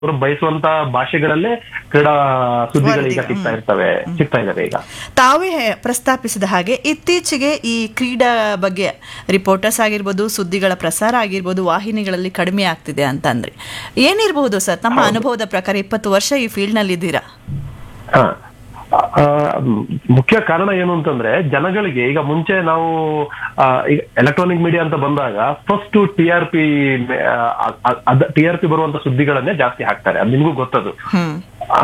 ಅವರು ಬಯಸುವಂತ ಭಾಷೆಗಳಲ್ಲೇ ಕ್ರೀಡಾ ಸುದ್ದಿಗಳು ಈಗ ವರದಿ, ಸಿಗ್ತಾ ಇರ್ತವೆ ಸಿಗ್ತಾ ಇದಾವೆ ಈಗ ತಾವೇ ಪ್ರಸ್ತಾಪಿಸಿದ ಹಾಗೆ ಇತ್ತೀಚೆಗೆ ಈ ಕ್ರೀಡಾ ಬಗ್ಗೆ ರಿಪೋರ್ಟರ್ಸ್ ಆಗಿರ್ಬೋದು ಸುದ್ದಿಗಳ ಪ್ರಸಾರ ಆಗಿರ್ಬೋದು ವಾಹಿನಿಗಳಲ್ಲಿ ಕಡಿಮೆ ಆಗ್ತಿದೆ ಅಂತ ಅಂದ್ರೆ ಏನಿರಬಹುದು ಸರ್ ತಮ್ಮ ಅನುಭವದ ಪ್ರಕಾರ ಇಪ್ಪತ್ತು ವರ್ಷ ಈ ಫೀಲ್ಡ್ ನಲ್ಲಿ ಇದ್ದೀರಾ ಹಾ. ಆ, ಮ್, ಮುಖ್ಯ ಕಾರಣ ಏನು ಅಂತಂದ್ರೆ ಜನಗಳಿಗೆ ಈಗ ಮುಂಚೆ ನಾವು ಆ, ಈಗ ಎಲೆಕ್ಟ್ರಾನಿಕ್ ಮೀಡಿಯಾ ಅಂತ ಬಂದಾಗ first T R P T R P ಬರುವಂತ ಸುದ್ದಿಗಳನ್ನೇ ಜಾಸ್ತಿ ಹಾಕ್ತಾರೆ ಅದು ನಿಮಗೂ ಗೊತ್ತದು ಹ್ಮ್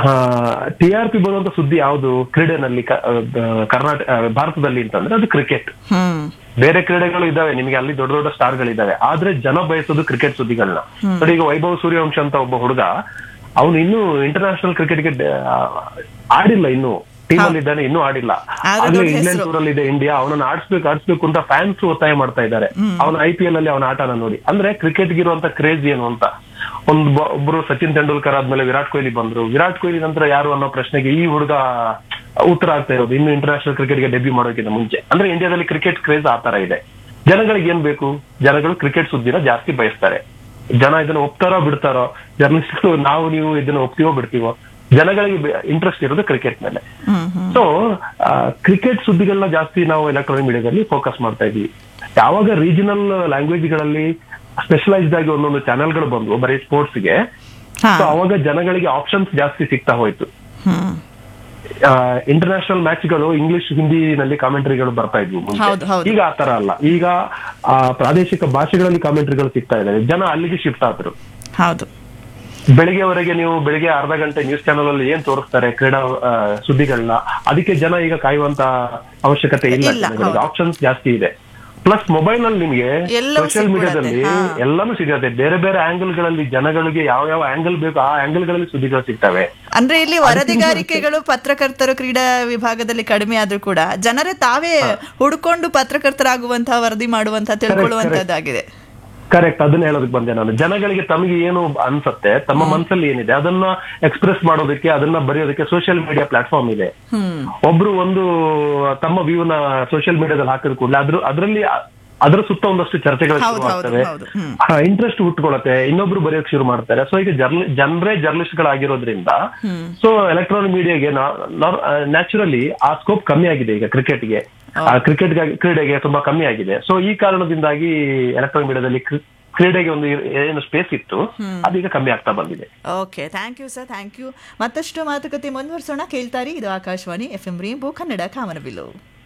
ಟಿ ಆರ್ ಪಿ ಬರುವಂತ ಸುದ್ದಿ ಯಾವುದು ಕ್ರೀಡೆನಲ್ಲಿ ಕ- ಆ, ಕರ್ನಾಟಕ ಆ, ಭಾರತದಲ್ಲಿ ಅಂತಂದ್ರೆ ಅದು ಕ್ರಿಕೆಟ್ ಹ್ಮ್ ಬೇರೆ ಕ್ರೀಡೆಗಳು ಇದಾವೆ ನಿಮಗೆ ಅಲ್ಲಿ ದೊಡ್ಡ ದೊಡ್ಡ ಸ್ಟಾರ್ಗಳಿದಾವೆ ಆದ್ರೆ ಜನ ಬಯಸೋದು ಕ್ರಿಕೆಟ್ ಸುದ್ದಿಗಳನ್ನ ನೋಡಿ ಈಗ ವೈಭವ್ ಸೂರ್ಯವಂಶ ಅಂತ ಒಬ್ಬ ಹುಡುಗ ಅವನು ಇನ್ನೂ ಇಂಟರ್ನ್ಯಾಷನಲ್ ಕ್ರಿಕೆಟ್ಗೆ ಆಡಿಲ್ಲ ಇನ್ನು ಟೀಮ್ ಅಲ್ಲಿ ಇದ್ದಾನೆ ಇನ್ನೂ ಆಡಿಲ್ಲ ಆದ್ರೆ ಆಗ್ಲೇ ದೊಡ್ಡ ಇಂಗ್ಲೆಂಡ್ ಹೆಸ್ರು. ಟೂರ್ ಅಲ್ಲಿ ಇದೆ ಇಂಡಿಯಾ ಅವನನ್ನ ಆಡಿಸ್ಬೇಕು ಆಡಿಸ್ಬೇಕು ಅಂತ ಫ್ಯಾನ್ಸ್ ಒತ್ತಾಯ ಮಾಡ್ತಾ ಇದ್ದಾರೆ ಅವನ ಐ ಪಿ ಎಲ್ ಅಲ್ಲಿ ಅವನ ಆಟನ ನೋಡಿ ಅಂದ್ರೆ ಕ್ರಿಕೆಟ್ ಇರುವಂತ ಕ್ರೇಜ್ ಏನು ಅಂತ ಒಂದು ಬ- ಒಬ್ರು ಸಚಿನ್ ತೆಂಡೂಲ್ಕರ್ ಆದ್ಮೇಲೆ ವಿರಾಟ್ ಕೊಹ್ಲಿ ಬಂದ್ರು ವಿರಾಟ್ ಕೊಹ್ಲಿ ನಂತರ ಯಾರು ಅನ್ನೋ ಪ್ರಶ್ನೆಗೆ ಈ ಹುಡುಗ ಉತ್ತರ ಆಗ್ತಾ ಇರೋದು ಇನ್ನು ಇಂಟರ್ನ್ಯಾಷನಲ್ ಕ್ರಿಕೆಟ್ಗೆ ಡೆಬ್ಯೂ ಮಾಡೋಕ್ಕಿಂತ ಮುಂಚೆ ಅಂದ್ರೆ ಇಂಡಿಯಾದಲ್ಲಿ ಕ್ರಿಕೆಟ್ ಕ್ರೇಜ್ ಆ ತರ ಇದೆ ಜನಗಳಿಗೆ ಏನ್ ಬೇಕು ಜನಗಳು ಕ್ರಿಕೆಟ್ ಸುದ್ದಿನ ಜಾಸ್ತಿ ಬಯಸ್ತಾರೆ ಜನ ಇದನ್ನ ಒಪ್ತಾರೋ ಬಿಡ್ತಾರೋ ಜರ್ನಲಿಸ್ಟ್ಗಳು ನಾವು ನೀವು ಇದನ್ನ ಒಪ್ತೀವೋ ಬಿಡ್ತೀವೋ ಜನಗಳಿಗೆ ಇಂಟ್ರೆಸ್ಟ್ ಇರೋದು ಕ್ರಿಕೆಟ್ ಮೇಲೆ ಹ್ಮ್ ಹ್ಮ್ ಸೊ ಕ್ರಿಕೆಟ್ ಸುದ್ದಿಗಳನ್ನ ಜಾಸ್ತಿ ನಾವು ಎಲೆಕ್ಟ್ರಾನಿಕ್ ಮೀಡಿಯಾದಲ್ಲಿ ಫೋಕಸ್ ಮಾಡ್ತಾ ಇದೀವಿ ಯಾವಾಗ ರೀಜನಲ್ ಲ್ಯಾಂಗ್ವೇಜ್ಗಳಲ್ಲಿ ಸ್ಪೆಷಲೈಸ್ಡ್ ಆಗಿ ಒಂದೊಂದು ಚಾನೆಲ್ಗಳು ಬಂದ್ವು ಬರೀ ಸ್ಪೋರ್ಟ್ಸ್ಗೆ ಹಾ ಸೊ ಅವಾಗ ಜನಗಳಿಗೆ ಆಪ್ಷನ್ಸ್ ಜಾಸ್ತಿ ಸಿಗ್ತಾ ಹೋಯ್ತು ಹ್ಮ್ ಇಂಟರ್ನ್ಯಾಷನಲ್ ಮ್ಯಾಚ್ಗಳು ಇಂಗ್ಲಿಷ್ ಹಿಂದಿನಲ್ಲಿ ಕಾಮೆಂಟ್ರಿಗಳು ಬರ್ತಾ ಇದ್ವು ಮುಂಚೆ. ಹೌದು, ಹೌದು. ಈಗ ಆ ತರ ಅಲ್ಲ ಈಗ ಆ, ಪ್ರಾದೇಶಿಕ ಭಾಷೆಗಳಲ್ಲಿ ಕಾಮೆಂಟ್ರಿಗಳು ಸಿಗ್ತಾ ಇದಾವೆ ಜನ ಅಲ್ಲಿಗೆ ಶಿಫ್ಟ್ ಆದ್ರು ಹೌದು ಬೆಳಿಗ್ಗೆವರೆಗೆ ನೀವು ಬೆಳಿಗ್ಗೆ ಅರ್ಧ ಗಂಟೆ ನ್ಯೂಸ್ ಚಾನಲ್ ಅಲ್ಲಿ ಏನ್ ತೋರಿಸ್ತಾರೆ ಕ್ರೀಡಾ ಆ, ಸುದ್ದಿಗಳನ್ನ ಅದಕ್ಕೆ ಜನ ಈಗ ಕಾಯುವಂತ ಅವಶ್ಯಕತೆ ಇಲ್ಲ ಇಲ್ಲ, ಹೌದು. ಆಪ್ಷನ್ಸ್ ಜಾಸ್ತಿ ಇದೆ ಪ್ಲಸ್ ಮೊಬೈಲ್ ನಲ್ಲಿ ನಿಮ್ಗೆ ಎಲ್ಲವೂ ಸೋಷಿಯಲ್ ಸಿಕ್ಬಿಡತ್ತೆ, ಮೀಡಿಯಾದಲ್ಲಿ ಹಾ. ಎಲ್ಲಾನು ಸಿಗತ್ತೆ ಬೇರೆ ಬೇರೆ ಆಂಗಲ್ ಗಳಲ್ಲಿ ಜನಗಳಿಗೆ ಯಾವ ಯಾವ ಆಂಗಲ್ ಬೇಕು ಆ ಆಂಗಲ್ ಗಳಲ್ಲಿ ಸುದ್ದಿಗಳು ಸಿಗ್ತವೆ ಅಂದ್ರೆ ಇಲ್ಲಿ ವರದಿಗಾರಿಕೆಗಳು ಪತ್ರಕರ್ತರು ಕ್ರೀಡಾ ವಿಭಾಗದಲ್ಲಿ ಕಡಿಮೆ ಆದ್ರೂ ಕೂಡ ಜನರೇ ತಾವೇ ಹುಡುಕೊಂಡು ಪತ್ರಕರ್ತರಾಗುವಂತಹ ವರದಿ ಮಾಡುವಂತಹ ತಿಳ್ಕೊಳ್ಳುವಂತದ್ದಾಗಿದೆ ಕರೆಕ್ಟ್ ಅದನ್ನ ಹೇಳೋದಕ್ಕೆ ಬಂದೆ ನಾನು ಜನಗಳಿಗೆ ತಮಗೆ ಏನು ಅನ್ಸತ್ತೆ ತಮ್ಮ ಮನಸ್ಸಲ್ಲಿ ಏನಿದೆ ಅದನ್ನ ಎಕ್ಸ್ಪ್ರೆಸ್ ಮಾಡೋದಕ್ಕೆ ಅದನ್ನ ಬರೆಯೋದಕ್ಕೆ ಸೋಷಿಯಲ್ ಮೀಡಿಯಾ ಪ್ಲಾಟ್ಫಾರ್ಮ್ ಇದೆ ಹ್ಮ್ ಒಬ್ರು ಒಂದು ತಮ್ಮ ವ್ಯೂನ ಸೋಷಿಯಲ್ ಮೀಡಿಯಾದಲ್ಲಿ ಹಾಕಿದ ಕೂಡಲೇ ಅದ್ರ ಅದರಲ್ಲಿ ಅದರ ಸುತ್ತ ಒಂದಷ್ಟು ಚರ್ಚೆಗಳು ಹೌದು, ಶುರು ಹೌದು, ಆಗ್ತವೆ ಹೌದು. ಹ್ಮ್. ಇಂಟ್ರೆಸ್ಟ್ ಹುಟ್ಕೊಳತ್ತೆ ಇನ್ನೊಬ್ರು ಬರೆಯೋಕ್ ಶುರು ಮಾಡ್ತಾರೆ ಸೊ ಈಗ ಜರ್ನ ಜನರೇ ಜರ್ನಲಿಸ್ಟ್ ಗಳಾಗಿರೋದ್ರಿಂದ ಹ್ಮ್. ಸೊ ಎಲೆಕ್ಟ್ರಾನಿಕ್ ಮೀಡಿಯಾಗೆ ನ್ಯಾಚುರಲಿ ಆ ಸ್ಕೋಪ್ ಕಮ್ಮಿ ಆಗಿದೆ ಈಗ ಕ್ರಿಕೆಟ್ಗೆ ಕ್ರಿಕೆಟ್ ಕ್ರೀಡೆಗೆ ತುಂಬಾ ಕಮ್ಮಿ ಆಗಿದೆ ಸೊ ಈ ಕಾರಣದಿಂದಾಗಿ ಎಲೆಕ್ಟ್ರಾನಿಕ್ ಮೀಡಿಯಾದಲ್ಲಿ ಕ್ರಿ- ಕ್ರೀಡೆಗೆ ಒಂದು ಏನು ಸ್ಪೇಸ್ ಇತ್ತು ಅದೀಗ ಕಮ್ಮಿ ಆಗ್ತಾ ಬಂದಿದೆ okay thank you sir thank you ಮತ್ತಷ್ಟು ಮಾತುಕತೆ ಮುಂದುವರಿಸೋಣ ಕೇಳ್ತಾರಿ ಇದು Akashvani F M rainbow Kannada ಕಾಮನಬಿಲ್ಲು